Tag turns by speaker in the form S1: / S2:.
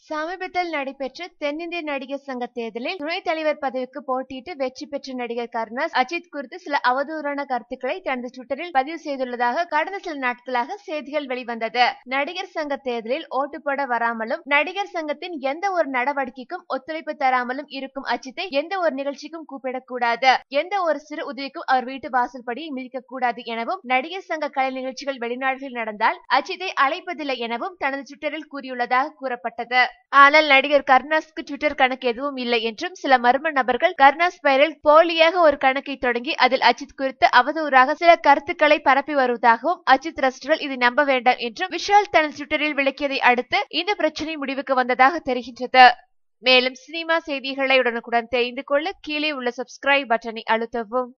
S1: சமீபத்தில் நடைபெற்ற தென்னிந்திய நடிகர் சங்க தேர்தலில் துணைத் தலைவர் பதவிக்கு போட்டியிட்டு வெற்றி பெற்ற நடிகர் கருணாஸ் அஜித் குறித்து சில அவதூறான கருத்துக்களை தனது ட்விட்டரில் பதிவு செய்துள்ளதாக கடந்த சில நாட்களாக செய்திகள் வெளிவந்தது நடிகர் சங்க தேர்தலில் ஓட்டு போட வராமலும் நடிகர் சங்கத்தின் எந்த ஒரு நடவடிக்கைக்கும் ஒத்துழைப்பு தராமலும் இருக்கும் அஜித்தை எந்த ஒரு நிகழ்ச்சிக்கும் கூப்பிடக்கூடாது எந்த ஒரு சிறு உதவிக்கும் அவர் வீட்டு வாசல் படியை மிதிக்க கூடாது எனவும் நடிகர் சங்க கலை நிகழ்ச்சிகள் வெளிநாடுகளில் நடந்தால் அஜித்தை அழைப்பதில்லை எனவும் தனது ட்விட்டரில் கூறியுள்ளதாக கூறப்பட்டது ஆனால் நடிகர் கருணாஸ்க்கு ட்விட்டர் கணக்கு எதுவும் இல்லை என்றும் சில மர்ம நபர்கள் கருணாஸ் பெயரில் போலியாக ஒரு கணக்கை தொடங்கி அதில் அஜித் குறித்து அவதூறாக சில கருத்துக்களை பரப்பி வருவதாகவும் அஜித் ரசிகர்கள் இதை நம்ப வேண்டாம் என்றும் விஷால் தனது ட்விட்டரில் விளக்கியதை அடுத்து இந்த பிரச்சனை முடிவுக்கு வந்ததாக தெரிகின்றது மேலும் சினிமா செய்திகளை உடனுக்குடன் தெரிந்து கொள்ள கீழே உள்ள சப்ஸ்கிரைப் பட்டனை அழுத்தவும்